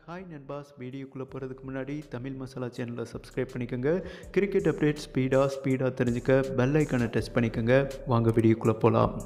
hi நண்பாஸ் வீடியோக்குள்ளே போகிறதுக்கு முன்னாடி தமிழ் மசாலா சேனலை சப்ஸ்கிரைப் பண்ணிக்கோங்க கிரிக்கெட் அப்டேட் ஸ்பீடாக ஸ்பீடாக தெரிஞ்சுக்க பெல் ஐக்கனை டச் பண்ணிக்கோங்க வாங்க வீடியோக்குள்ளே போகலாம்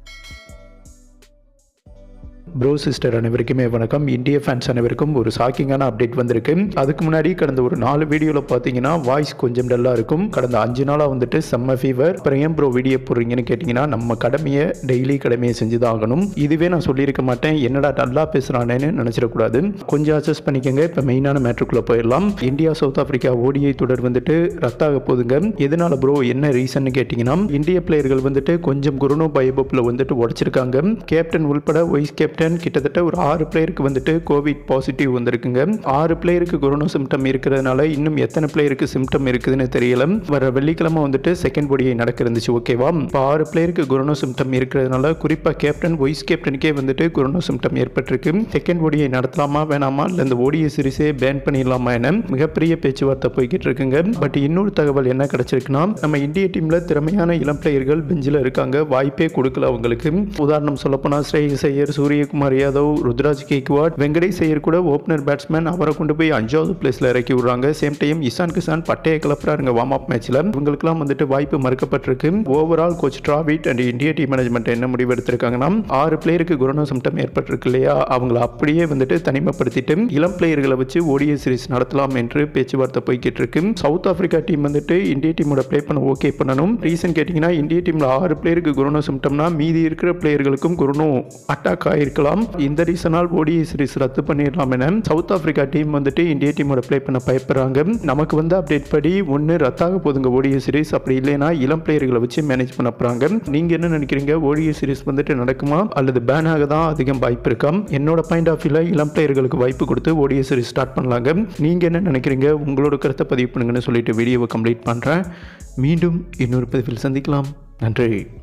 ப்ரோ சிஸ்டர் அனைவருக்குமே வணக்கம் இந்திய ஃபேன்ஸ் அனைவருக்கும் ஒரு ஷாக்கிங்கான அப்டேட் வந்திருக்கு அதுக்கு முன்னாடி கடந்த ஒரு நாலு வீடியோவில் பார்த்தீங்கன்னா வாய்ஸ் கொஞ்சம் டல்லாக இருக்கும் கடந்த அஞ்சு நாளாக வந்துட்டு செம்ம ஃபீவர் அப்புறம் ஏன் ப்ரோ வீடியோ போடுறீங்கன்னு கேட்டிங்கன்னா நம்ம கடமையை டெய்லி கடமையை செஞ்சு தான் ஆகணும் இதுவே நான் சொல்லியிருக்க மாட்டேன் என்னடா டல்லாக பேசுகிறானேன்னு நினச்சிடக்கூடாது கொஞ்சம் அட்ஜஸ்ட் பண்ணிக்கோங்க இப்போ மெயினான மேட்ருக்குள்ளே போயிடலாம் இந்தியா சவுத் ஆஃப்ரிக்கா ஓடிஐ தொடர் வந்துட்டு ரத்தாக போகுதுங்க எதனால ப்ரோ என்ன ரீசன் கேட்டிங்கன்னா இந்திய பிளேயர்கள் வந்துட்டு கொஞ்சம் குருனோ பயபப்பில் வந்துட்டு உடச்சிருக்காங்க கேப்டன் உள்பட வைஸ் கேப்டன் கிட்டத்தட்ட ஒரு ஆறு பிளேயருக்கு வந்துட்டு கோவிட் பாசிட்டிவ் வந்திருக்குங்க ஆறு பிளேயருக்கு கொரோனா சிம்டம் இருக்கிறதுனால இன்னும் எத்தனை பிளேயருக்கு சிம்டம் இருக்குதுன்னு தெரியல வர வெள்ளிக்கிழமை வந்துட்டு செகண்ட் பொடியை நடக்க இருந்துச்சு ஓகேவா இப்போ ஆறு பிளேயருக்கு கொரோனா சிம்டம் இருக்கிறதுனால குறிப்பாக கேப்டன் வைஸ் கேப்டனுக்கே வந்துட்டு கொரோனா சிம்டம் ஏற்பட்டிருக்கு செகண்ட் பொடியை நடத்தலாமா வேணாமா இல்லை இந்த ஓடிய சீரிஸே பேன் பண்ணிடலாமா என மிகப்பெரிய பேச்சுவார்த்தை போய்கிட்டு இருக்குங்க பட் இன்னொரு தகவல் என்ன கிடைச்சிருக்குன்னா நம்ம இந்திய டீம்ல திறமையான இளம் பிளேயர்கள் பெஞ்சில் இருக்காங்க வாய்ப்பே கொடுக்கல அவங்களுக்கு உதாரணம் சொல்லப்போனால் ஸ்ரேயஸ் ஐயர் சூரியகுமார் யாதவ் ருத்ராஜ் கேக்வாட் வெங்கடேஷ் ஐயர் கூட ஓப்பனர் பேட்ஸ்மேன் அவரை கொண்டு போய் அஞ்சாவது பிளேஸ்ல இறக்கி விடுறாங்க சேம் டைம் இசான் கிசான் பட்டைய கிளப்புறாருங்க வார்ம் அப் மேட்ச்ல இவங்களுக்குலாம் வந்துட்டு வாய்ப்பு மறுக்கப்பட்டிருக்கு ஓவரால் கோச் டிராவிட் அண்ட் இந்திய டீம் மேனேஜ்மெண்ட் என்ன முடிவு எடுத்திருக்காங்கன்னா ஆறு பிளேயருக்கு கொரோனா சிம்டம் ஏற்பட்டிருக்கு இல்லையா அவங்கள அப்படியே வந்துட்டு தனிமைப்படுத்திட்டு இளம் பிளேயர்களை வச்சு ஓடிய சீரிஸ் நடத்தலாம் என்று பேச்சுவார்த்தை போய்கிட்டு இருக்கு சவுத் ஆப்பிரிக்கா டீம் வந்துட்டு இந்திய டீமோட ப்ளே பண்ண ஓகே பண்ணணும் ரீசன் கேட்டிங்கன்னா இந்திய டீமில் ஆறு பிளேயருக்கு கொரோனா சிம்டம்னா மீதி இருக்கிற பிளேயர்களுக்கும் கொரோனா அட்டாக் ஆகிருக்கலாம் இந்த ரீசனால் ஓடிஐ சீரிஸ் ரத்து பண்ணிடலாம் என சவுத் ஆப்பிரிக்கா டீம் வந்துட்டு இந்திய டீமோட ப்ளே பண்ண பயப்படுறாங்க நமக்கு வந்து அப்டேட் படி ஒன்று ரத்தாக போதுங்க ஓடிஐ சீரிஸ் அப்படி இல்லைன்னா இளம் பிளேயர்களை வச்சு மேனேஜ் பண்ண போகிறாங்க நீங்கள் என்ன நினைக்கிறீங்க ஓடிஐ சீரிஸ் வந்துட்டு நடக்குமா அல்லது பேன் ஆக தான் அதிகம் வாய்ப்பு இருக்காம் என்னோட பாயிண்ட் ஆஃப் வியூவில் இளம் பிளேயர்களுக்கு வாய்ப்பு கொடுத்து ஓடிஐ சீரிஸ் ஸ்டார்ட் பண்ணலாங்க நீங்கள் என்ன நினைக்கிறீங்க உங்களோட கருத்தை பதிவு பண்ணுங்கன்னு சொல்லிட்டு வீடியோவை கம்ப்ளீட் பண்ணுறேன் மீண்டும் இன்னொரு பதிவில் சந்திக்கலாம் நன்றி